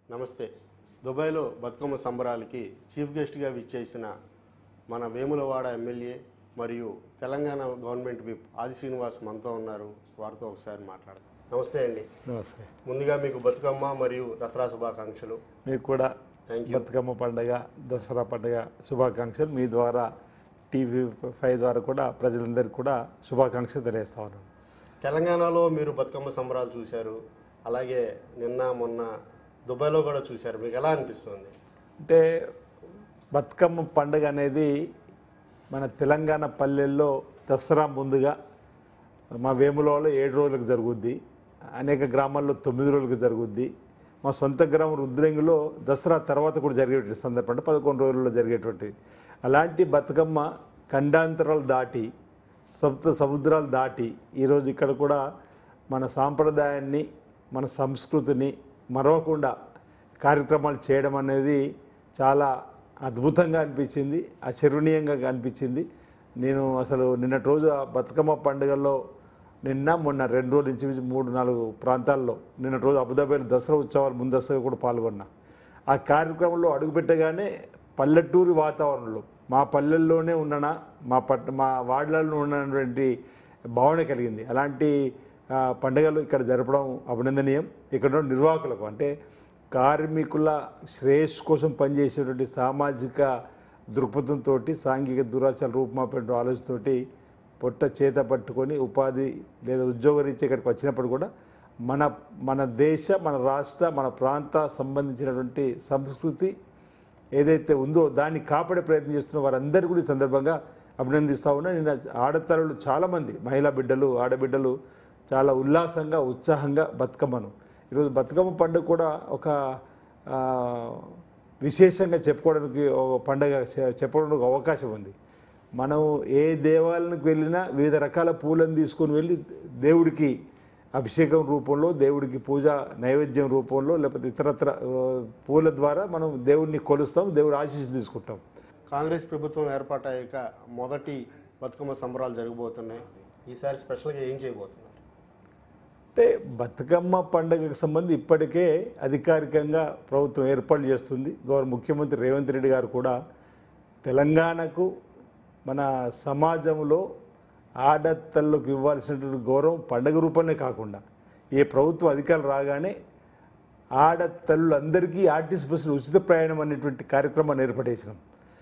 నమస్తే దుబాయ్లో బతుకమ్మ సంబరాలకి చీఫ్ గెస్ట్గా విచ్చేసిన మన వేములవాడ ఎమ్మెల్యే మరియు తెలంగాణ గవర్నమెంట్ విప్ ఆది శ్రీనివాస్ మనతో ఉన్నారు వారితో ఒకసారి మాట్లాడదాం నమస్తే అండి నమస్తే ముందుగా మీకు బతుకమ్మ మరియు దసరా శుభాకాంక్షలు మీకు కూడా థ్యాంక్ యూ బతుకమ్మ పండుగ దసరా పండుగ శుభాకాంక్షలు మీ ద్వారా టీవీ ఫైవ్ ద్వారా కూడా ప్రజలందరికీ కూడా శుభాకాంక్షలు తెలియజేస్తా ఉన్నాను తెలంగాణలో మీరు బతుకమ్మ సంబరాలు చూశారు అలాగే నిన్న మొన్న దుబాయ్లో కూడా చూశారు మీకు ఎలా అనిపిస్తుంది అంటే బతుకమ్మ పండుగ అనేది మన తెలంగాణ పల్లెల్లో దసరా ముందుగా మా వేములలో ఏడు రోజులకు జరుగుద్ది అనేక గ్రామాల్లో తొమ్మిది రోజులకు జరుగుద్ది మా సొంత గ్రామం రుద్రంగిలో దసరా తర్వాత కూడా జరిగేటువంటి సందర్భం అంటే పదకొండు రోజుల్లో జరిగేటువంటి అలాంటి బతుకమ్మ ఖండాంతరాలు దాటి సప్త సముద్రాలు దాటి ఈరోజు ఇక్కడ కూడా మన సాంప్రదాయాన్ని మన సంస్కృతిని మరవకుండా కార్యక్రమాలు చేయడం అనేది చాలా అద్భుతంగా అనిపించింది అచరణీయంగా అనిపించింది నేను అసలు నిన్నటి రోజు ఆ బతుకమ్మ పండుగల్లో నిన్న మొన్న రెండు రోజుల నుంచి మూడు నాలుగు ప్రాంతాల్లో నిన్నటి రోజు అబుదాబిలో దసరా ఉత్సవాలు ముందస్తుగా కూడా పాల్గొన్నా ఆ కార్యక్రమంలో అడుగుపెట్టగానే పల్లెటూరి వాతావరణంలో మా పల్లెల్లోనే ఉన్ననా మా పట్ మా వార్డులలో ఉన్నటువంటి భావన కలిగింది అలాంటి ఆ, పండుగలు ఇక్కడ జరపడం అభినందనీయం ఇక్కడ ఉన్న నిర్వాహకులకు అంటే కార్మికుల శ్రేయస్సు కోసం పనిచేసేటువంటి సామాజిక దృక్పథంతో సాంఘిక దురాచార రూపుమాపేట ఆలోచనతోటి పొట్ట చేత పట్టుకొని ఉపాధి లేదా ఉద్యోగరీత్యా ఇక్కడికి వచ్చినప్పుడు కూడా మన మన దేశ మన రాష్ట్ర మన ప్రాంత సంబంధించినటువంటి సంస్కృతి ఏదైతే ఉందో దాన్ని కాపాడే ప్రయత్నం చేస్తున్న వారందరూ కూడా ఈ సందర్భంగా అభినందిస్తూ ఉన్నా నిన్న ఆడతరులు చాలామంది మహిళా బిడ్డలు ఆడబిడ్డలు చాలా ఉల్లాసంగా ఉత్సాహంగా బతుకమ్మను ఈరోజు బతుకమ్మ పండుగ కూడా ఒక ఆ, విశేషంగా చెప్పుకోవడానికి ఒక పండగ చె- చెప్పుకోవడానికి ఒక అవకాశం ఉంది మనం ఏ దేవాలయానికి వెళ్ళినా వివిధ రకాల పూలను తీసుకొని వెళ్ళి దేవుడికి అభిషేకం రూపంలో దేవుడికి పూజ నైవేద్యం రూపంలో లేకపోతే ఇతరత్ర ఆ, పూల ద్వారా మనం దేవుడిని కొలుస్తాం దేవుడి ఆశీస్సు తీసుకుంటాం కాంగ్రెస్ ప్రభుత్వం ఏర్పాటయ్యాక మొదటి బతుకమ్మ సంబరాలు జరగబోతున్నాయి ఈసారి స్పెషల్గా ఏం చేయబోతున్నారు అంటే బతుకమ్మ పండుగకు సంబంధించి ఇప్పటికే అధికారికంగా ప్రభుత్వం ఏర్పాటు చేస్తుంది గౌరవ ముఖ్యమంత్రి రేవంత్ రెడ్డి గారు కూడా తెలంగాణకు మన సమాజంలో ఆడతల్లకు ఇవ్వాల్సినటువంటి గౌరవం పండగ రూపంలో కాకుండా ఏ ప్రభుత్వం అధికారులు రాగానే ఆడతల్లులందరికీ ఆర్టీసీ బస్సులు ఉచిత ప్రయాణం అనేటువంటి కార్యక్రమాన్ని ఏర్పడేసినాం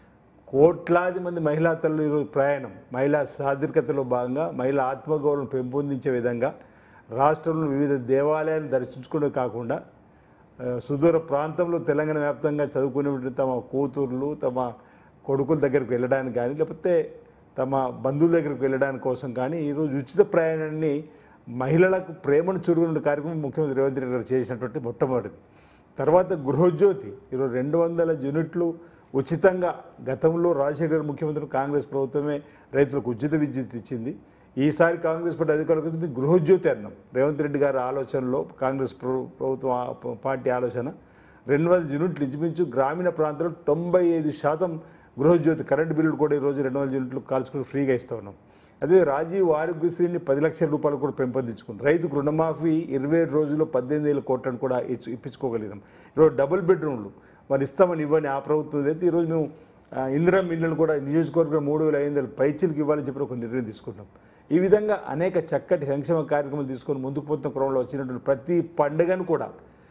కోట్లాది మంది మహిళా తల్లులు ఈరోజు ప్రయాణం మహిళా సాధికతలో భాగంగా మహిళా ఆత్మగౌరవం పెంపొందించే విధంగా రాష్ట్రంలో వివిధ దేవాలయాలు దర్శించుకోవడం కాకుండా ఆ, సుదూర ప్రాంతంలో తెలంగాణ వ్యాప్తంగా చదువుకునే తమ కూతుర్లు తమ కొడుకుల దగ్గరికి వెళ్ళడానికి కానీ లేకపోతే తమ బంధువుల దగ్గరికి వెళ్ళడానికి కోసం కానీ ఈరోజు ఉచిత ప్రయాణాన్ని మహిళలకు ప్రేమను చురుగున కార్యక్రమం ముఖ్యమంత్రి రేవంత్ రెడ్డి గారు చేసినటువంటి మొట్టమొదటిది తర్వాత గృహజ్యోతి ఈరోజు రెండు వందల యూనిట్లు ఉచితంగా గతంలో రాజశేఖర్ గారు ముఖ్యమంత్రి కాంగ్రెస్ ప్రభుత్వమే రైతులకు ఉచిత విద్యుత్ ఇచ్చింది ఈసారి కాంగ్రెస్ పార్టీ అధికారులకు వచ్చి గృహజ్యోతి అన్నాం రేవంత్ రెడ్డి గారి ఆలోచనలో కాంగ్రెస్ ప్రభు- ప్రభుత్వం ఆ- పార్టీ ఆలోచన రెండు వందల యూనిట్లు ఇంచుమించు గ్రామీణ ప్రాంతాల్లో తొంభై ఐదు శాతం గృహజ్యోతి కరెంటు బిల్లులు కూడా ఈరోజు రెండు వందల యూనిట్లు కాల్చుకుని ఫ్రీగా ఇస్తూ ఉన్నాం అదే రాజీవ్ ఆరోగ్యశ్రీని పది లక్షల రూపాయలు కూడా పెంపొందించుకున్నాం రైతుకు రుణమాఫీ ఇరవై రోజుల్లో పద్దెనిమిది వేల కోట్లను కూడా ఇచ్చు- ఇప్పించుకోగలిగినాం ఈరోజు డబుల్ బెడ్రూమ్లు మరి ఇస్తామని ఇవ్వని ఆ ప్రభుత్వం అయితే ఈరోజు మేము ఆ, ఇందిరా మిల్లులు కూడా నియోజకవర్గం మూడు వేల ఐదు వందల పైచీలకు ఇవ్వాలని చెప్పి ఒక నిర్ణయం తీసుకుంటాం ఈ విధంగా అనేక చక్కటి సంక్షేమ కార్యక్రమాలు తీసుకొని ముందుకు పోతున్న క్రమంలో వచ్చినటువంటి ప్రతి పండుగను కూడా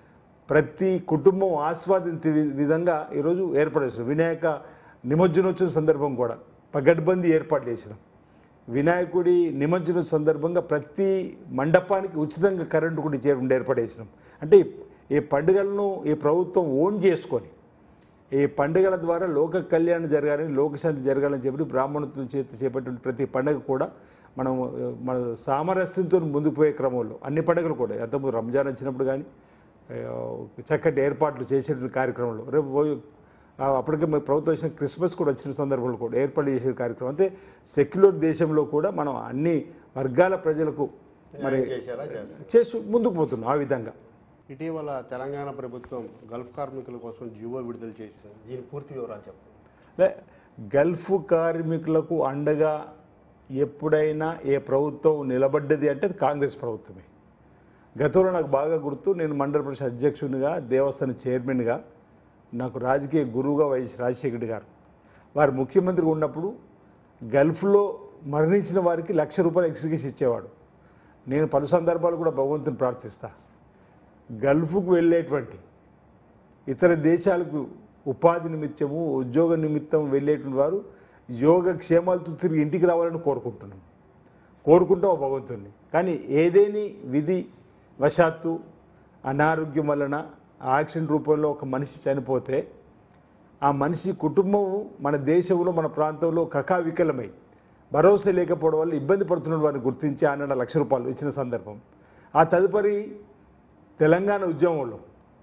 ప్రతి కుటుంబం ఆస్వాదించే వి- విధంగా ఈరోజు ఏర్పాటు చేసినాం వినాయక నిమజ్జనోత్సవం సందర్భం కూడా పగడ్బందీ ఏర్పాటు చేసినాం వినాయకుడి నిమజ్జనం సందర్భంగా ప్రతి మండపానికి ఉచితంగా కరెంటు కూడా ఇచ్చే ఏర్పాటు చేసినాం అంటే ఈ పండుగలను ఈ ప్రభుత్వం ఓన్ చేసుకొని ఈ పండుగల ద్వారా లోక కళ్యాణం జరగాలని లోకశాంతి జరగాలని చెప్పి బ్రాహ్మణుల చేత చేపట్టిన ప్రతి పండుగ కూడా మనం ఆ, మన సామరస్యంతో ముందుకు పోయే క్రమంలో అన్ని పండుగలు కూడా ఎంతమంది రంజాన్ వచ్చినప్పుడు కానీ ఆ, చక్కటి ఏర్పాట్లు చేసేటువంటి కార్యక్రమంలో రేపు పోయి- ఆ, అప్పటికే మన ప్రభుత్వం వచ్చిన క్రిస్మస్ కూడా వచ్చిన సందర్భంలో కూడా ఏర్పాటు చేసే కార్యక్రమం అంటే సెక్యులర్ దేశంలో కూడా మనం అన్ని వర్గాల ప్రజలకు మరి న్యాయం చేసేలా చేస్తారు చేసి ముందుకు పోతున్నాం ఆ విధంగా ఇటీవల తెలంగాణ ప్రభుత్వం గల్ఫ్ కార్మికుల కోసం జీవో విడుదల చేసింది దీని పూర్తి వివరాలు చెప్పండి లే గల్ఫ్ కార్మికులకు అండగా ఎప్పుడైనా ఏ ప్రభుత్వం నిలబడ్డది అంటే అది కాంగ్రెస్ ప్రభుత్వమే గతంలో నాకు బాగా గుర్తు నేను మండల పరిషత్ అధ్యక్షునిగా దేవస్థాన చైర్మన్గా నాకు రాజకీయ గురువుగా వైఎస్ రాజశేఖర్ గారు వారు ముఖ్యమంత్రిగా ఉన్నప్పుడు గల్ఫ్లో మరణించిన వారికి లక్ష రూపాయలు ఎక్స్గ్రేషన్ ఇచ్చేవాడు నేను పలు సందర్భాలు కూడా భగవంతుని ప్రార్థిస్తా గల్ఫ్కు వెళ్ళేటువంటి ఇతర దేశాలకు ఉపాధి నిమిత్తము ఉద్యోగ నిమిత్తం వెళ్ళేటువంటి వారు యోగక్షేమాలతో తిరిగి ఇంటికి రావాలని కోరుకుంటున్నాం కోరుకుంటాం ఆ భగవంతుణ్ణి కానీ ఏదేని విధి వశాత్తు అనారోగ్యం వలన యాక్సిడెంట్ రూపంలో ఒక మనిషి చనిపోతే ఆ మనిషి కుటుంబం మన దేశంలో మన ప్రాంతంలో కకావికలమై భరోసా లేకపోవడం వల్ల ఇబ్బంది పడుతున్న వారిని గుర్తించి ఆనాడు లక్ష రూపాయలు ఇచ్చిన సందర్భం ఆ తదుపరి తెలంగాణ ఉద్యమంలో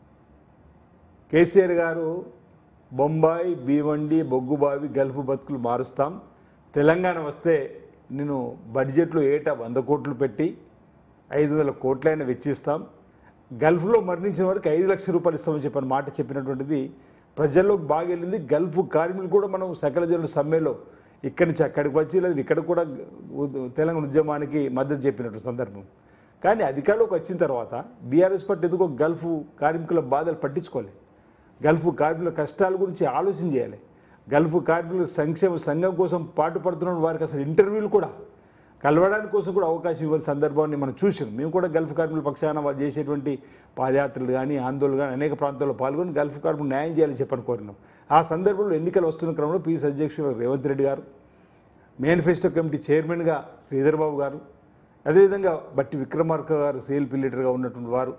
కేసీఆర్ గారు బొంబాయి భీవండి బొగ్గుబావి గల్ఫ్ బతుకులు మారుస్తాం తెలంగాణ వస్తే నేను బడ్జెట్లో ఏటా వంద కోట్లు పెట్టి ఐదు వందల కోట్లైనా వెచ్చిస్తాం గల్ఫ్లో మరణించిన వారికి ఐదు లక్షల రూపాయలు ఇస్తామని చెప్పిన మాట చెప్పినటువంటిది ప్రజల్లోకి బాగా వెళ్ళింది గల్ఫ్ కార్మికులు కూడా మనం సకల జనుల సమ్మెలో ఇక్కడి నుంచి అక్కడికి వచ్చి లేదా ఇక్కడ కూడా ఉ- తెలంగాణ ఉద్యమానికి మద్దతు చెప్పినట్టు సందర్భం కానీ అధికారంలోకి వచ్చిన తర్వాత బీఆర్ఎస్ పార్టీ ఎందుకో గల్ఫ్ కార్మికుల బాధలు పట్టించుకోలేదు గల్ఫ్ కార్మికుల కష్టాల గురించి ఆలోచన చేయాలి గల్ఫ్ కార్మికుల సంక్షేమ సంఘం కోసం పాటుపడుతున్న వారికి అసలు ఇంటర్వ్యూలు కూడా కలవడానికి కోసం కూడా అవకాశం ఇవ్వాల్సిన సందర్భాన్ని మనం చూసాం మేము కూడా గల్ఫ్ కార్మికుల పక్షాన వాళ్ళు చేసేటువంటి పాదయాత్రలు కానీ ఆందోళనలు కానీ అనేక ప్రాంతాల్లో పాల్గొని గల్ఫ్ కార్మికులు న్యాయం చేయాలని చెప్పని కోరినాం ఆ సందర్భంలో ఎన్నికలు వస్తున్న క్రమంలో పీఎస్ అధ్యక్షుడు రేవంత్ రెడ్డి గారు మేనిఫెస్టో కమిటీ చైర్మన్గా శ్రీధర్ బాబు గారు అదేవిధంగా బట్టి విక్రమార్క గారు సిఎల్పి లీడర్గా ఉన్నటువంటి వారు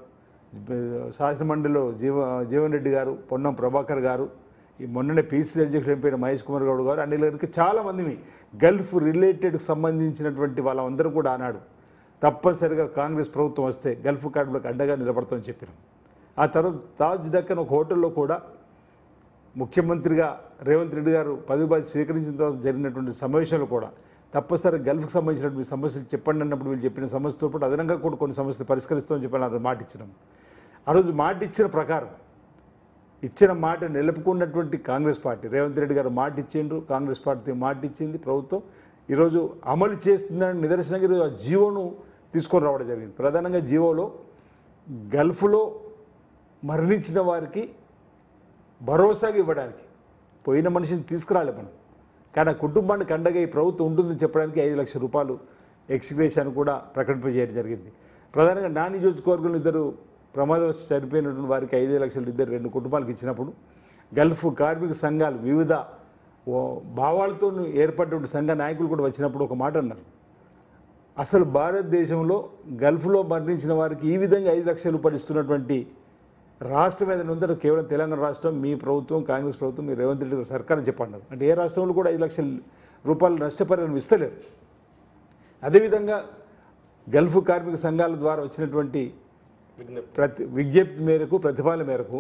శాసనమండలిలో జీవ జీవన్ రెడ్డి గారు పొన్నం ప్రభాకర్ గారు ఈ మొన్ననే పీసీ అధ్యక్షుడు ఎంపీ మహేష్ కుమార్ గౌడ్ గారు అనిల్ గారికి చాలా మంది గల్ఫ్ రిలేటెడ్కి సంబంధించినటువంటి వాళ్ళందరూ కూడా ఆనాడు తప్పనిసరిగా కాంగ్రెస్ ప్రభుత్వం వస్తే గల్ఫ్ కార్మికులకు అండగా నిలబడతామని చెప్పినాం ఆ తర్వాత తాజ్ దక్కన్ ఒక హోటల్లో కూడా ముఖ్యమంత్రిగా రేవంత్ రెడ్డి గారు పదవి బాధ్యత స్వీకరించిన తర్వాత జరిగినటువంటి సమావేశంలో కూడా తప్పనిసరి గల్ఫ్కి సంబంధించినటువంటి సమస్యలు చెప్పండి అన్నప్పుడు వీళ్ళు చెప్పిన సమస్యతో పాటు అదనంగా కూడా కొన్ని సమస్యలు పరిష్కరిస్తామని చెప్పి అది మాట ఇచ్చినాం ఆ రోజు మాట ఇచ్చిన ప్రకారం ఇచ్చిన మాట నిలుపుకున్నటువంటి కాంగ్రెస్ పార్టీ రేవంత్ రెడ్డి గారు మాట ఇచ్చిండ్రు కాంగ్రెస్ పార్టీ మాట ఇచ్చింది ప్రభుత్వం ఈరోజు అమలు చేస్తుందని నిదర్శనంగా ఈరోజు ఆ జీవోను తీసుకొని రావడం జరిగింది ప్రధానంగా జీవోలో గల్ఫ్లో మరణించిన వారికి భరోసాగా ఇవ్వడానికి పోయిన మనిషిని తీసుకురాలి మనం కానీ ఆ కుటుంబానికి అండగా ఈ ప్రభుత్వం ఉంటుందని చెప్పడానికి ఐదు లక్షల రూపాయలు ఎక్స్గ్రేషన్ కూడా ప్రకటింపజేయడం జరిగింది ప్రధానంగా నా నియోజకవర్గంలో ఇద్దరు ప్రమాదవశాత్తు చనిపోయినటువంటి వారికి ఐదు లక్షలు ఇద్దరు రెండు కుటుంబాలకు ఇచ్చినప్పుడు గల్ఫ్ కార్మిక సంఘాలు వివిధ ఓ భావాలతో ఏర్పడినటువంటి సంఘ నాయకులు కూడా వచ్చినప్పుడు ఒక మాట అన్నారు అసలు భారతదేశంలో గల్ఫ్లో మరణించిన వారికి ఈ విధంగా ఐదు లక్షల రూపాయలు ఇస్తున్నటువంటి రాష్ట్రం ఏదైనా ఉందంటే కేవలం తెలంగాణ రాష్ట్రం మీ ప్రభుత్వం కాంగ్రెస్ ప్రభుత్వం మీ రేవంత్ రెడ్డి గారి సర్కార్ అని చెప్పండి అంటే ఏ రాష్ట్రంలో కూడా ఐదు లక్షల రూపాయలు నష్టపరిహారం ఇస్తలేరు అదేవిధంగా గల్ఫ్ కార్మిక సంఘాల ద్వారా వచ్చినటువంటి విజ్ఞప్తి ప్రతి విజ్ఞప్తి మేరకు ప్రతిపాదన మేరకు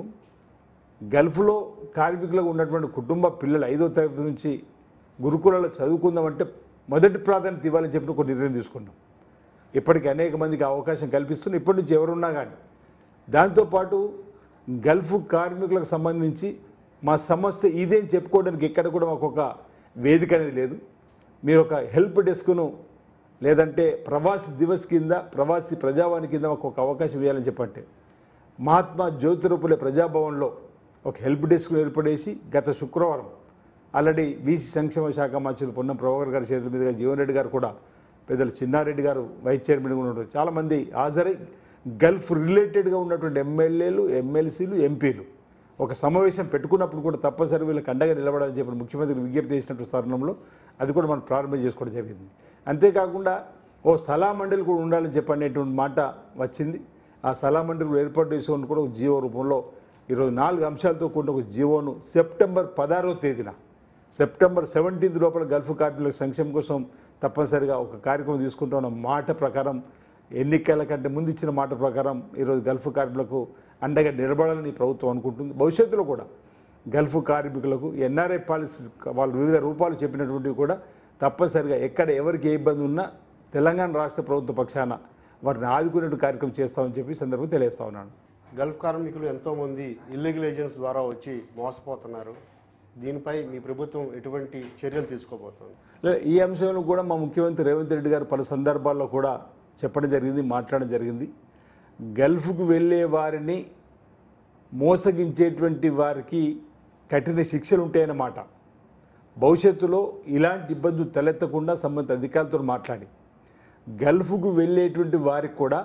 గల్ఫ్లో కార్మికులకు ఉన్నటువంటి కుటుంబ పిల్లలు ఐదో తరగతి నుంచి గురుకులలో చదువుకుందామంటే మొదటి ప్రాధాన్యత ఇవ్వాలని చెప్పి ఒక నిర్ణయం తీసుకున్నాం ఇప్పటికి అనేక మందికి అవకాశం కల్పిస్తున్నాం ఇప్పటి నుంచి ఎవరున్నా కానీ దాంతోపాటు గల్ఫ్ కార్మికులకు సంబంధించి మా సమస్య ఇదే అని చెప్పుకోవడానికి ఎక్కడ కూడా మాకు ఒక వేదిక అనేది లేదు మీరు ఒక హెల్ప్ డెస్క్ను లేదంటే ప్రవాసి దివస్ కింద ప్రవాసి ప్రజావాణి కింద మాకు ఒక అవకాశం ఇవ్వాలని చెప్పంటే మహాత్మా జ్యోతిరూపులే ప్రజాభవన్లో ఒక హెల్ప్ డెస్క్ ఏర్పడేసి గత శుక్రవారం ఆల్రెడీ బీసీ సంక్షేమ శాఖ మంత్రులు పొన్నం ప్రభాకర్ గారి చేతుల మీదుగా జీవన్ రెడ్డి గారు కూడా పెద్దలు చిన్నారెడ్డి గారు వైస్ చైర్మన్గా ఉన్నారు చాలామంది హాజరై గల్ఫ్ రిలేటెడ్గా ఉన్నటువంటి ఎమ్మెల్యేలు ఎమ్మెల్సీలు ఎంపీలు ఒక సమావేశం పెట్టుకున్నప్పుడు కూడా తప్పనిసరి వీళ్ళకి అండగా నిలబడాలని చెప్పి ముఖ్యమంత్రి విజ్ఞప్తి చేసినట్టు తరుణంలో అది కూడా మనం ప్రారంభం చేసుకోవడం జరిగింది అంతేకాకుండా ఓ సలహా మండలి కూడా ఉండాలని చెప్పి అనేటువంటి మాట వచ్చింది ఆ సలహా మండలి కూడా ఏర్పాటు చేసుకుని కూడా ఒక జీవో రూపంలో ఈరోజు నాలుగు అంశాలతో కూడిన ఒక జీవోను సెప్టెంబర్ పదహారో తేదీన సెప్టెంబర్ సెవెంటీన్త్ లోపల గల్ఫ్ కార్మికుల సంక్షేమం కోసం తప్పనిసరిగా ఒక కార్యక్రమం తీసుకుంటున్న మాట ప్రకారం ఎన్నికల కంటే ముందు ఇచ్చిన మాట ప్రకారం ఈరోజు గల్ఫ్ కార్మికులకు అండగా నిలబడాలని ఈ ప్రభుత్వం అనుకుంటుంది భవిష్యత్తులో కూడా గల్ఫ్ కార్మికులకు ఎన్ఆర్ఐ పాలసీ వాళ్ళు వివిధ రూపాలు చెప్పినటువంటివి కూడా తప్పనిసరిగా ఎక్కడ ఎవరికి ఏ ఇబ్బంది ఉన్నా తెలంగాణ రాష్ట్ర ప్రభుత్వ పక్షాన వారిని ఆదుకునేట్టు కార్యక్రమం చేస్తామని చెప్పి ఈ సందర్భంగా తెలియజేస్తా ఉన్నాను గల్ఫ్ కార్మికులు ఎంతోమంది ఇల్లీగల్ ఏజెంట్స్ ద్వారా వచ్చి మోసపోతున్నారు దీనిపై మీ ప్రభుత్వం ఎటువంటి చర్యలు తీసుకోబోతోంది లే- ఈ అంశంలో కూడా మా ముఖ్యమంత్రి రేవంత్ రెడ్డి గారు పలు సందర్భాల్లో కూడా చెప్పడం జరిగింది మాట్లాడడం జరిగింది గల్ఫ్కు వెళ్ళే వారిని మోసగించేటువంటి వారికి కఠిన శిక్షలు ఉంటాయన్నమాట భవిష్యత్తులో ఇలాంటి ఇబ్బందులు తలెత్తకుండా సంబంధిత అధికారులతో మాట్లాడి గల్ఫ్కు వెళ్ళేటువంటి వారికి కూడా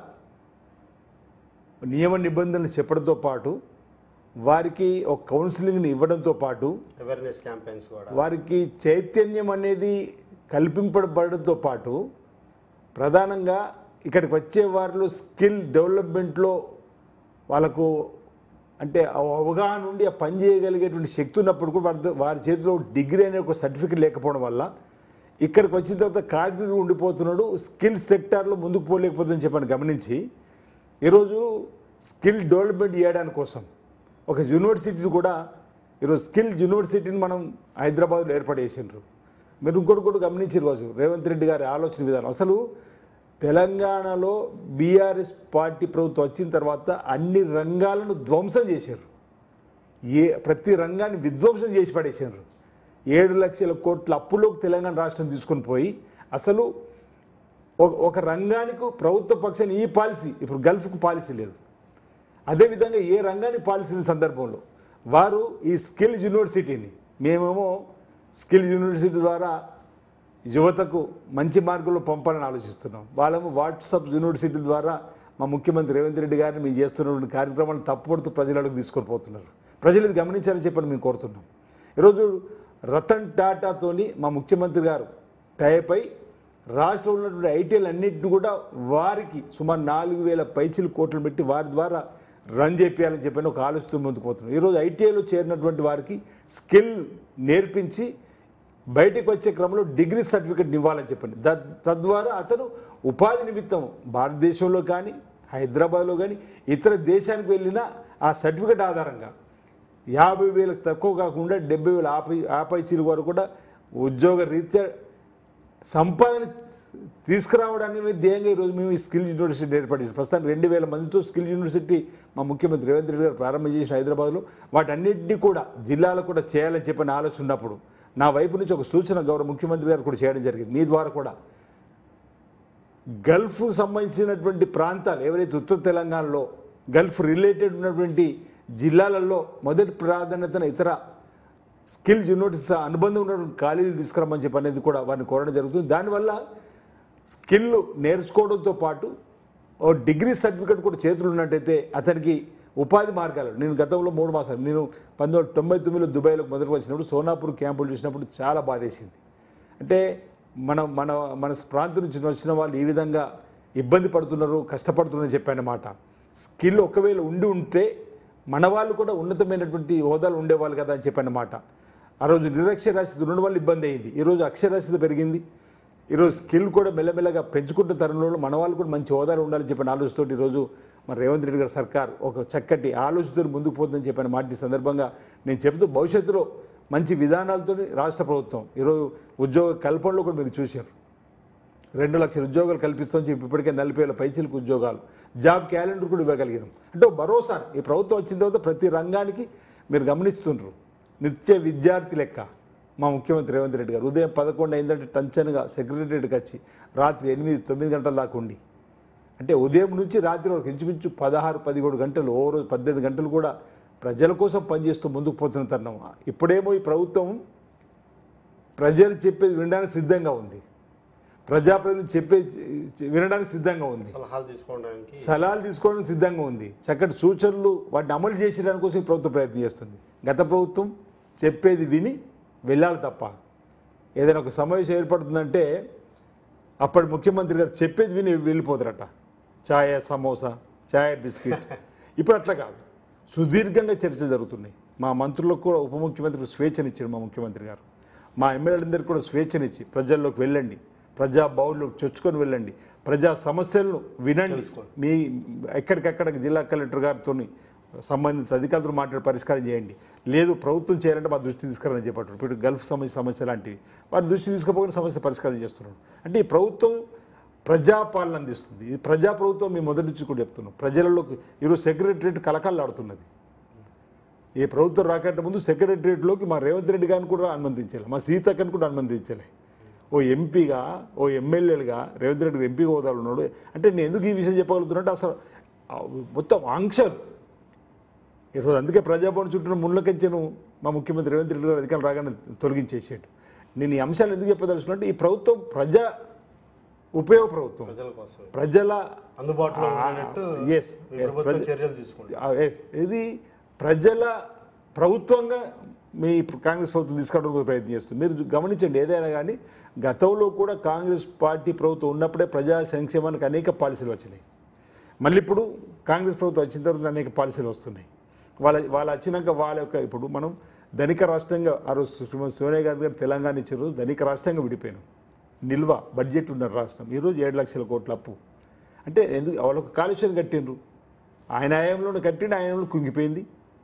నియమ నిబంధనలు చెప్పడంతో పాటు వారికి ఒక కౌన్సిలింగ్ని ఇవ్వడంతో పాటు అవేర్నెస్ క్యాంపెయిన్స్ కూడా వారికి చైతన్యం అనేది కల్పింపబడడంతో పాటు ప్రధానంగా ఇక్కడికి వచ్చే వారిలో స్కిల్ డెవలప్మెంట్లో వాళ్ళకు అంటే ఆ అవగాహన నుండి ఆ పని చేయగలిగేటువంటి శక్తి ఉన్నప్పుడు కూడా వారి వారి చేతిలో డిగ్రీ అనే ఒక సర్టిఫికెట్ లేకపోవడం వల్ల ఇక్కడికి వచ్చిన తర్వాత కార్మికుడు ఉండిపోతున్నాడు స్కిల్ సెక్టార్లో ముందుకు పోలేకపోతుందని చెప్పని గమనించి ఈరోజు స్కిల్ డెవలప్మెంట్ చేయడానికి కోసం ఒక యూనివర్సిటీని కూడా ఈరోజు స్కిల్ యూనివర్సిటీని మనం హైదరాబాద్లో ఏర్పడేసిండ్రు మీరు ఇంకోటి కూడా గమనించారు రోజు రేవంత్ రెడ్డి గారి ఆలోచన విధానం అసలు తెలంగాణలో బీఆర్ఎస్ పార్టీ ప్రభుత్వం వచ్చిన తర్వాత అన్ని రంగాలను ధ్వంసం చేశారు ఏ ప్రతి రంగాన్ని విధ్వంసం చేసి పడేసారు ఏడు లక్షల కోట్ల అప్పులోకి తెలంగాణ రాష్ట్రం తీసుకొని పోయి అసలు ఒక ఒక రంగానికి ప్రభుత్వ పక్షాన్ని ఈ పాలసీ ఇప్పుడు గల్ఫ్కు పాలసీ లేదు అదేవిధంగా ఏ రంగానికి పాలసీ లేని సందర్భంలో వారు ఈ స్కిల్ యూనివర్సిటీని మేమేమో స్కిల్ యూనివర్సిటీ ద్వారా యువతకు మంచి మార్గంలో పంపాలని ఆలోచిస్తున్నాం వాళ్ళేమో వాట్సాప్ యూనివర్సిటీ ద్వారా మా ముఖ్యమంత్రి రేవంత్ రెడ్డి గారిని మేము చేస్తున్నటువంటి కార్యక్రమాలను తప్పుపడుతూ ప్రజలకు తీసుకొని పోతున్నారు ప్రజలు ఇది గమనించాలని చెప్పని మేము కోరుతున్నాం ఈరోజు రతన్ టాటాతోని మా ముఖ్యమంత్రి గారు టైప్ అయి రాష్ట్రంలో ఉన్నటువంటి ఐటీఎల్ అన్నింటిని కూడా వారికి సుమారు నాలుగు వేల పైచీలు కోట్లు పెట్టి వారి ద్వారా రన్ చేపించాలని చెప్పని ఒక ఆలోచన ముందుకు పోతున్నాం ఈరోజు ఐటీఐలో చేరినటువంటి వారికి స్కిల్ నేర్పించి బయటకు వచ్చే క్రమంలో డిగ్రీ సర్టిఫికెట్ ఇవ్వాలని చెప్పండి ద- తద్వారా అతను ఉపాధి నిమిత్తం భారతదేశంలో కానీ హైదరాబాద్లో కానీ ఇతర దేశానికి వెళ్ళిన ఆ సర్టిఫికెట్ ఆధారంగా యాభై వేలకు తక్కువ కాకుండా డెబ్బై వేల ఆపై ఆపైచీల వరకు కూడా ఉద్యోగ రీత్యా సంపాదన తీసుకురావడానికి ధ్యేయంగా ఈరోజు మేము ఈ స్కిల్ యూనివర్సిటీ ఏర్పడింది ప్రస్తుతానికి రెండు వేల మందితో స్కిల్ యూనివర్సిటీ మా ముఖ్యమంత్రి రేవంత్ రెడ్డి గారు ప్రారంభం చేసిన హైదరాబాద్లో వాటన్నింటినీ కూడా జిల్లాలో కూడా చేయాలని చెప్పిన ఆలోచన ఉన్నప్పుడు నా వైపు నుంచి ఒక సూచన గౌరవ ముఖ్యమంత్రి గారు కూడా చేయడం జరిగింది మీ ద్వారా కూడా గల్ఫ్ సంబంధించినటువంటి ప్రాంతాలు ఎవరైతే ఉత్తర తెలంగాణలో గల్ఫ్ రిలేటెడ్ ఉన్నటువంటి జిల్లాలలో మొదటి ప్రాధాన్యతన ఇతర స్కిల్ యూనివర్సిటీస్ అనుబంధం ఉన్నటువంటి కాలేజీలు తీసుకురమ్మని చెప్పి అనేది కూడా వారిని కోరడం జరుగుతుంది దానివల్ల స్కిల్ నేర్చుకోవడంతో పాటు ఓ డిగ్రీ సర్టిఫికేట్ కూడా చేతులు ఉన్నట్టయితే అతనికి ఉపాధి మార్గాలు నేను గతంలో మూడు మాసాలు నేను పంతొమ్మిది వందల తొంభై తొమ్మిదిలో దుబాయ్లో మొదటి వచ్చినప్పుడు సోనాపూర్ క్యాంపులు చూసినప్పుడు చాలా బాధేసింది అంటే మన మన మన ప్రాంతం నుంచి వచ్చిన వాళ్ళు ఈ విధంగా ఇబ్బంది పడుతున్నారు కష్టపడుతున్నారని చెప్పానమాట స్కిల్ ఒకవేళ ఉండి ఉంటే మన వాళ్ళు కూడా ఉన్నతమైనటువంటి హోదాలు ఉండేవాళ్ళు కదా అని చెప్పానమాట ఆ రోజు నిరక్షరాస్యత ఉండడం వల్ల ఇబ్బంది అయింది ఈరోజు అక్షరాస్యత పెరిగింది ఈరోజు స్కిల్ కూడా మెల్లమెల్లగా పెంచుకుంటున్న తరుణంలో మన వాళ్ళు కూడా మంచి హోదాలు ఉండాలని చెప్పిన ఆలోచనతో ఈరోజు మరి రేవంత్ రెడ్డి గారి సర్కార్ ఒక చక్కటి ఆలోచనతో ముందుకు పోతుందని చెప్పిన మాట ఈ సందర్భంగా నేను చెబుతూ భవిష్యత్తులో మంచి విధానాలతో రాష్ట్ర ప్రభుత్వం ఈరోజు ఉద్యోగ కల్పనలో కూడా మీరు చూశారు రెండు లక్షల ఉద్యోగాలు కల్పిస్తామని చెప్పి ఇప్పటికే నలభై వేల పైచీలకు ఉద్యోగాలు జాబ్ క్యాలెండర్ కూడా ఇవ్వగలిగినాం అంటే ఓ భరోసా ఈ ప్రభుత్వం వచ్చిన తర్వాత ప్రతి రంగానికి మీరు గమనిస్తుండ్రు నిత్య విద్యార్థి లెక్క మా ముఖ్యమంత్రి రేవంత్ రెడ్డి గారు ఉదయం పదకొండు అయిందంటే టంచన్గా సెక్రటరీకి వచ్చి రాత్రి ఎనిమిది తొమ్మిది గంటల దాకా ఉండి అంటే ఉదయం నుంచి రాత్రి వరకు ఇంచుమించు పదహారు పదిహేడు గంటలు ఓ రోజు పద్దెనిమిది గంటలు కూడా ప్రజల కోసం పనిచేస్తూ ముందుకు పోతున్న తరుణం ఇప్పుడేమో ఈ ప్రభుత్వం ప్రజలు చెప్పేది వినడానికి సిద్ధంగా ఉంది ప్రజాప్రతినిధులు చెప్పే వినడానికి సిద్ధంగా ఉంది సలహాలు తీసుకోవడానికి సలహాలు తీసుకోవడానికి సిద్ధంగా ఉంది చక్కటి సూచనలు వాటిని అమలు చేసేయడానికి కోసం ఈ ప్రభుత్వం ప్రయత్నం చేస్తుంది గత ప్రభుత్వం చెప్పేది విని వెళ్ళాలి తప్ప ఏదైనా ఒక సమావేశం ఏర్పడుతుందంటే అప్పటి ముఖ్యమంత్రి గారు చెప్పేది విని వెళ్ళిపోతారట ఛాయ సమోసా ఛాయ బిస్కెట్ ఇప్పుడు అట్లా కాదు సుదీర్ఘంగా చర్చ జరుగుతున్నాయి మా మంత్రులకు కూడా ఉప ముఖ్యమంత్రికి స్వేచ్ఛనిచ్చాడు మా ముఖ్యమంత్రి గారు మా ఎమ్మెల్యేలందరికీ కూడా స్వేచ్ఛనిచ్చి ప్రజల్లోకి వెళ్ళండి ప్రజా బౌల్లోకి చొచ్చుకొని వెళ్ళండి ప్రజా సమస్యలను వినండి మీ ఎక్కడికక్కడ జిల్లా కలెక్టర్ గారితో సంబంధిత అధికారులతో మాట్లాడి పరిష్కారం చేయండి లేదు ప్రభుత్వం చేయాలంటే మా దృష్టి తీసుకురాని చెప్పారు ఇప్పుడు గల్ఫ్ సమస్య సమస్య లాంటివి వారి దృష్టి తీసుకుపోయిన సమస్య పరిష్కారం చేస్తున్నాడు అంటే ఈ ప్రభుత్వం ప్రజాపాలన అందిస్తుంది ఇది ప్రజా ప్రభుత్వం మేము మొదటి నుంచి కూడా చెప్తున్నాం ప్రజలలోకి ఈరోజు సెక్రటరేట్ కలకల్లాడుతున్నది ఈ ప్రభుత్వం రాకంటే ముందు సెక్రటరియట్లోకి మా రేవంత్ రెడ్డి గారిని కూడా అనుమతించాలి మా సీతక్కని కూడా అనుమతించాలి ఓ ఎంపీగా ఓ ఎమ్మెల్యేలుగా రేవంత్ రెడ్డి ఎంపీ హోదాలు ఉన్నాడు అంటే నేను ఎందుకు ఈ విషయం చెప్పగలుగుతున్నట్టు అసలు ఆ మొత్తం ఆంక్షలు ఈరోజు అందుకే ప్రజాభవన్ చుట్టూ ముళ్ళకంచెను మా ముఖ్యమంత్రి రేవంత్ రెడ్డి గారు అధికారులు రాగానే తొలగించేసాడు నేను ఈ అంశాలు ఎందుకు చెప్పదలుచుకుంటే ఈ ప్రభుత్వం ప్రజా ఉపయోగ ప్రభుత్వం ప్రజల కోసం ప్రజల అందుబాటులో ఉండేటట్టు yes, ఈ yes, ప్రభుత్వం ప్రజ- చర్యలు తీసుకుంటుంది ఆ, yes, ఇది ప్రజల ప్రభుత్వంగా మీ కాంగ్రెస్ ప్రభుత్వం తీసుకోవడానికి ప్రయత్నం చేస్తుంది మీరు గమనించండి ఏదైనా కానీ గతంలో కూడా కాంగ్రెస్ పార్టీ ప్రభుత్వం ఉన్నప్పుడే ప్రజా సంక్షేమానికి అనేక పాలసీలు వచ్చినాయి మళ్ళీ ఇప్పుడు కాంగ్రెస్ ప్రభుత్వం వచ్చిన తర్వాత అనేక పాలసీలు వస్తున్నాయి వాళ్ళ వాళ్ళు వచ్చినాక వాళ్ళ యొక్క ఇప్పుడు మనం ధనిక రాష్ట్రంగా ఆ రోజు శ్రీమతి సోనియా గాంధీ గారు తెలంగాణ ఇచ్చిన రోజు ధనిక రాష్ట్రంగా విడిపోయినాం నిల్వ బడ్జెట్ ఉన్న రాష్ట్రం ఈరోజు ఏడు లక్షల కోట్ల అప్పు అంటే ఎందుకు వాళ్ళొక కాలుష్యం కట్టిండ్రు ఆయన హయాంలోనే కట్టిండు ఆయన హయాంలో కుంగిపోయింది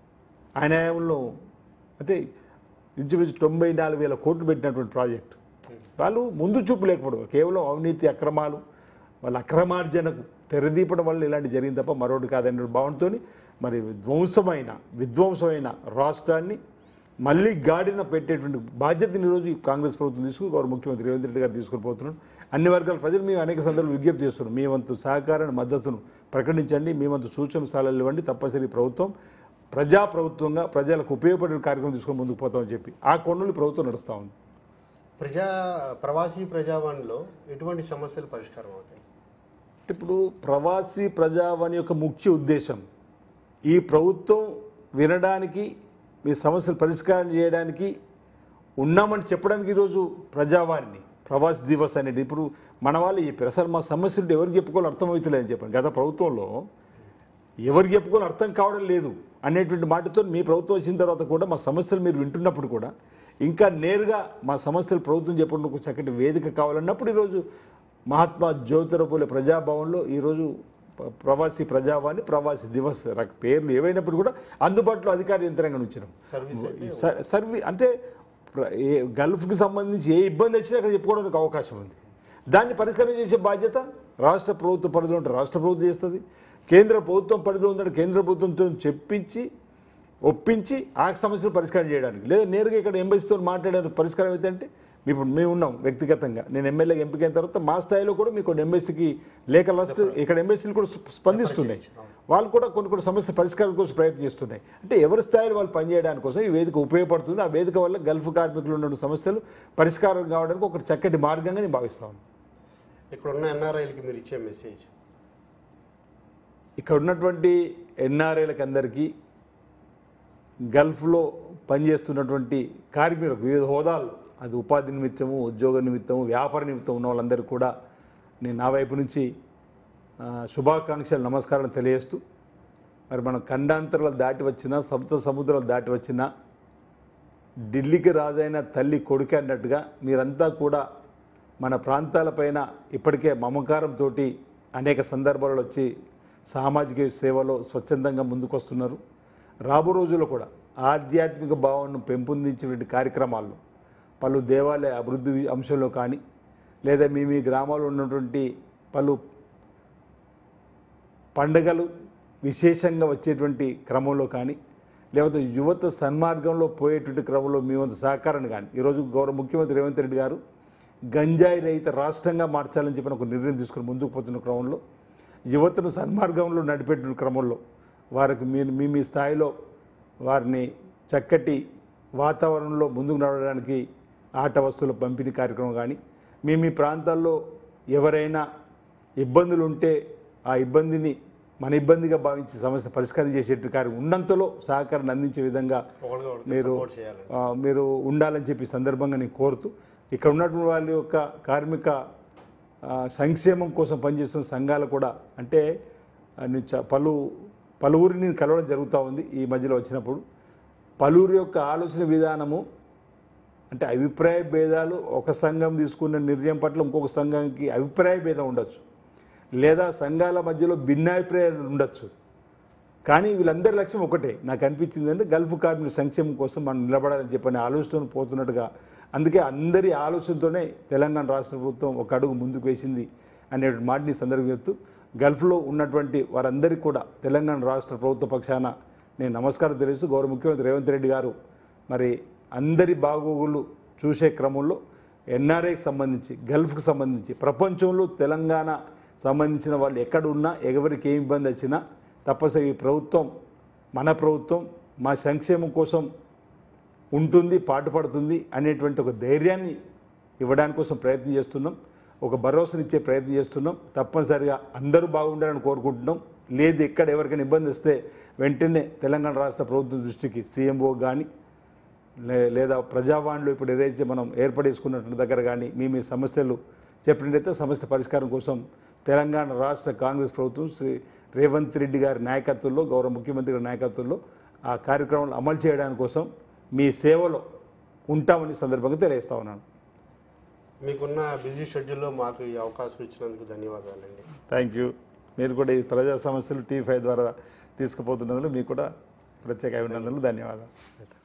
ఆయన హయాంలో అంటే ఇంచుమించు తొంభై నాలుగు వేల కోట్లు పెట్టినటువంటి ప్రాజెక్టు వాళ్ళు ముందు చూపు లేకపోవడం కేవలం అవినీతి అక్రమాలు వాళ్ళ అక్రమార్జనకు తెరదీపడం వల్ల ఇలాంటి జరిగింది తప్ప మరొకటి కాదనే భావంతో మరి ధ్వంసమైన విధ్వంసమైన రాష్ట్రాన్ని మళ్ళీ గాడిన పెట్టేటువంటి బాధ్యతని ఈరోజు ఈ కాంగ్రెస్ ప్రభుత్వం తీసుకుని గౌరవ ముఖ్యమంత్రి రేవంత్ రెడ్డి గారు తీసుకొని పోతున్నాడు అన్ని వర్గాల ప్రజలు మేము అనేక సందర్భాలు విజ్ఞప్తి చేస్తున్నాం మీ వంతు సహకారాన్ని మద్దతును ప్రకటించండి మీ వంతు సూచన సలహాలు ఇవ్వండి తప్పనిసరి ప్రభుత్వం ప్రజా ప్రభుత్వంగా ప్రజలకు ఉపయోగపడే కార్యక్రమం తీసుకొని ముందుకు పోతామని చెప్పి ఆ కొండలు ఈ ప్రభుత్వం నడుస్తూ ఉంది ప్రజా ప్రవాసీ ప్రజావాణిలో ఎటువంటి సమస్యలు పరిష్కారం అవుతాయి అంటే ఇప్పుడు ప్రవాసీ ప్రజావాణి యొక్క ముఖ్య ఉద్దేశం ఈ ప్రభుత్వం వినడానికి మీ సమస్యలు పరిష్కారం చేయడానికి ఉన్నామని చెప్పడానికి ఈరోజు ప్రజావాణిని ప్రవాసి దివస్ అనేది ఇప్పుడు మన వాళ్ళు చెప్పారు అసలు మా సమస్య ఉంటే ఎవరికి చెప్పుకోవాలి అర్థమవుతలేదని చెప్పాను గత ప్రభుత్వంలో ఎవరికి చెప్పుకోవాలి అర్థం కావడం లేదు అనేటువంటి మాటతో మీ ప్రభుత్వం వచ్చిన తర్వాత కూడా మా సమస్యలు మీరు వింటున్నప్పుడు కూడా ఇంకా నేరుగా మా సమస్యలు ప్రభుత్వం చెప్పడం ఒక చక్కటి వేదిక కావాలన్నప్పుడు ఈరోజు మహాత్మా జ్యోతిరపుల ప్రజాభవన్లో ఈరోజు ప- ప్రవాసీ ప్రజావాణి ప్రవాసీ దివస్ రక పేర్లు ఏవైనప్పుడు కూడా అందుబాటులో అధికార యంత్రాంగం ఉంచినాం సర్వీస్ అయితే సర్- సర్వీ అంటే ప్ర- ఏ గల్ఫ్కి సంబంధించి ఏ ఇబ్బంది వచ్చినా అక్కడ చెప్పుకోవడానికి అవకాశం ఉంది దాన్ని పరిష్కారం చేసే బాధ్యత రాష్ట్ర ప్రభుత్వ పరిధిలో ఉంటే రాష్ట్ర ప్రభుత్వం చేస్తుంది కేంద్ర ప్రభుత్వం పరిధిలో ఉందంటే కేంద్ర ప్రభుత్వంతో చెప్పించి ఒప్పించి ఆ సమస్యను పరిష్కారం చేయడానికి లేదా నేరుగా ఇక్కడ ఎంబసీతో మాట్లాడడానికి పరిష్కారం అయితే అంటే ఇప్పుడు మేము ఉన్నాం వ్యక్తిగతంగా నేను ఎమ్మెల్యేగా ఎంపికైన తర్వాత మా స్థాయిలో కూడా మీకు ఎంబసీకి లేఖలు వస్తే ఇక్కడ ఎంబసీలు కూడా స్ప- స్పందిస్తున్నాయి వాళ్ళు కూడా కొన్ని కొన్ని సమస్య పరిష్కారం కోసం ప్రయత్నం చేస్తున్నాయి అంటే ఎవరి స్థాయిలో వాళ్ళు పనిచేయడానికి కోసం ఈ వేదిక ఉపయోగపడుతుంది ఆ వేదిక వల్ల గల్ఫ్ కార్మికులు ఉన్న సమస్యలు పరిష్కారం కావడానికి ఒక చక్కటి మార్గంగా నేను భావిస్తాను ఇక్కడ ఉన్న ఎన్ఆర్ఐలకి మీరు ఇచ్చే మెసేజ్ ఇక్కడ ఉన్నటువంటి ఎన్ఆర్ఐలకు అందరికీ గల్ఫ్లో పనిచేస్తున్నటువంటి కార్మికులకు వివిధ హోదాలు అది ఉపాధి నిమిత్తము ఉద్యోగ నిమిత్తము వ్యాపార నిమిత్తం ఉన్న వాళ్ళందరికీ కూడా నేను నా వైపు నుంచి ఆ, శుభాకాంక్షలు నమస్కారం తెలియజేస్తూ మరి మనం ఖండాంతరాలు దాటి వచ్చినా సప్త సముద్రాలు దాటి వచ్చినా ఢిల్లీకి రాజైన తల్లి కొడుకు అన్నట్టుగా మీరంతా కూడా మన ప్రాంతాలపైన ఇప్పటికే మమకారంతో అనేక సందర్భాలలో వచ్చి సామాజిక సేవలో స్వచ్ఛందంగా ముందుకొస్తున్నారు రాబో రోజుల్లో కూడా ఆధ్యాత్మిక భావనను పెంపొందించేటువంటి కార్యక్రమాల్లో పలు దేవాలయ అభివృద్ధి అంశంలో కానీ లేదా మీ మీ గ్రామాల్లో ఉన్నటువంటి పలు పండుగలు విశేషంగా వచ్చేటువంటి క్రమంలో కానీ లేకపోతే యువత సన్మార్గంలో పోయేటువంటి క్రమంలో మీ వంతు సహకారాన్ని కానీ ఈరోజు గౌరవ ముఖ్యమంత్రి రేవంత్ రెడ్డి గారు గంజాయి రహిత రాష్ట్రంగా మార్చాలని చెప్పిన ఒక నిర్ణయం తీసుకుని ముందుకు పోతున్న క్రమంలో యువతను సన్మార్గంలో నడిపేటువంటి క్రమంలో వారికి మీ మీ మీ స్థాయిలో వారిని చక్కటి వాతావరణంలో ముందుకు నడవడానికి ఆట వస్తువుల పంపిణీ కార్యక్రమం కానీ మీ మీ ప్రాంతాల్లో ఎవరైనా ఇబ్బందులు ఉంటే ఆ ఇబ్బందిని మన ఇబ్బందిగా భావించి సమస్య పరిష్కారం చేసేట్టు కార్యం ఉన్నంతలో సహకారాన్ని అందించే విధంగా ఒకరికి ఒకరికి మీరు సపోర్ట్ చేయాలి ఆ, మీరు ఉండాలని చెప్పి ఈ సందర్భంగా నేను కోరుతూ ఇక్కడ ఉన్నటువంటి వాళ్ళ యొక్క కార్మిక ఆ, సంక్షేమం కోసం పనిచేస్తున్న సంఘాలు కూడా అంటే ఆ, నేను చ- పలు పలువురిని నేను కలవడం జరుగుతూ ఉంది ఈ మధ్యలో వచ్చినప్పుడు పలువురి యొక్క ఆలోచన విధానము అంటే అభిప్రాయ భేదాలు ఒక సంఘం తీసుకున్న నిర్ణయం పట్ల ఇంకొక సంఘానికి అభిప్రాయ భేదం ఉండొచ్చు లేదా సంఘాల మధ్యలో భిన్నాభిప్రాయాలు ఉండొచ్చు కానీ వీళ్ళందరి లక్ష్యం ఒకటే నాకు అనిపించింది అంటే గల్ఫ్ కార్మికుల సంక్షేమం కోసం మనం నిలబడాలని చెప్పని ఆలోచనతో పోతున్నట్టుగా అందుకే అందరి ఆలోచనతోనే తెలంగాణ రాష్ట్ర ప్రభుత్వం ఒక అడుగు ముందుకు వేసింది అనే మాటని ఈ సందర్భం చెప్తూ గల్ఫ్లో ఉన్నటువంటి వారందరికీ కూడా తెలంగాణ రాష్ట్ర ప్రభుత్వ పక్షాన నేను నమస్కారం తెలుస్తూ గౌరవ ముఖ్యమంత్రి రేవంత్ రెడ్డి గారు మరి అందరి బాగోగులు చూసే క్రమంలో ఎన్ఆర్ఐకి సంబంధించి గల్ఫ్కి సంబంధించి ప్రపంచంలో తెలంగాణ సంబంధించిన వాళ్ళు ఎక్కడ ఉన్నా ఎవరికి ఏ ఇబ్బంది వచ్చినా తప్పనిసరి ఈ ప్రభుత్వం మన ప్రభుత్వం మా సంక్షేమం కోసం ఉంటుంది పాటుపడుతుంది అనేటువంటి ఒక ధైర్యాన్ని ఇవ్వడానికి కోసం ప్రయత్నం చేస్తున్నాం ఒక భరోసానిచ్చే ప్రయత్నం చేస్తున్నాం తప్పనిసరిగా అందరూ బాగుండాలని కోరుకుంటున్నాం లేదు ఎక్కడ ఎవరికైనా ఇబ్బంది వస్తే వెంటనే తెలంగాణ రాష్ట్ర ప్రభుత్వం దృష్టికి సీఎంఓ కానీ లే- లేదా ప్రజావాణిలో ఇప్పుడు ఏదైతే మనం ఏర్పడేసుకున్నటువంటి దగ్గర కానీ మీ మీ సమస్యలు చెప్పినట్టయితే సమస్య పరిష్కారం కోసం తెలంగాణ రాష్ట్ర కాంగ్రెస్ ప్రభుత్వం శ్రీ రేవంత్ రెడ్డి గారి నాయకత్వంలో గౌరవ ముఖ్యమంత్రి గారి నాయకత్వంలో ఆ కార్యక్రమాలు అమలు చేయడానికి కోసం మీ సేవలో ఉంటామని సందర్భంగా తెలియజేస్తా ఉన్నాను మీకున్న బిజీ షెడ్యూల్లో మాకు ఈ అవకాశం ఇచ్చినందుకు ధన్యవాదాలండి థ్యాంక్ యూ మీరు కూడా ఈ ప్రజా సమస్యలు టీ ఫైవ్ ద్వారా తీసుకుపోతున్నందుకు మీకు కూడా ప్రత్యేక అభినందనలు ధన్యవాదాలు